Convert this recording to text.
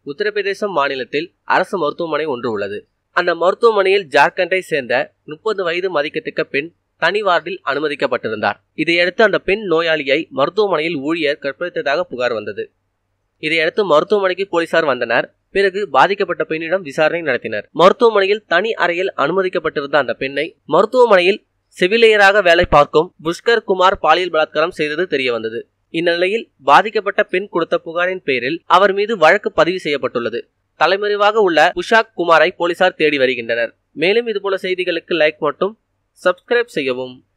உத்தரப்பிரதேசம் மாநிலத்தில் அரசு மருத்துவமனை ஒன்று உள்ளது அந்த மருத்துவமனையில் ஜார்க்கண்டை சேர்ந்த முப்பது வயது மதிக்கத்தக்க பெண் தனி வார்டில் அனுமதிக்கப்பட்டிருந்தார் இதையடுத்து அந்த பெண் நோயாளியை மருத்துவமனையில் ஊழியர் கற்பழித்ததாக புகார் வந்தது இதையடுத்து மருத்துவமனைக்கு போலீசார் வந்தனர் பிறகு பாதிக்கப்பட்ட பெண்ணிடம் விசாரணை நடத்தினர் மருத்துவமனையில் தனி அறையில் அனுமதிக்கப்பட்டிருந்த அந்த பெண்ணை மருத்துவமனையில் செவிலியராக வேலை பார்க்கும் புஷ்கர் குமார் பாலியல் பலாத்காரம் செய்தது தெரிய வந்தது இந்த நிலையில் பாதிக்கப்பட்ட பெண் கொடுத்த புகாரின் பேரில் அவர் மீது வழக்கு பதிவு செய்யப்பட்டுள்ளது தலைமறைவாக உள்ள புஷாக் குமாரை போலீசார் தேடி வருகின்றனர் மேலும் இதுபோல செய்திகளுக்கு லைக் மற்றும் சப்ஸ்கிரைப் செய்யவும்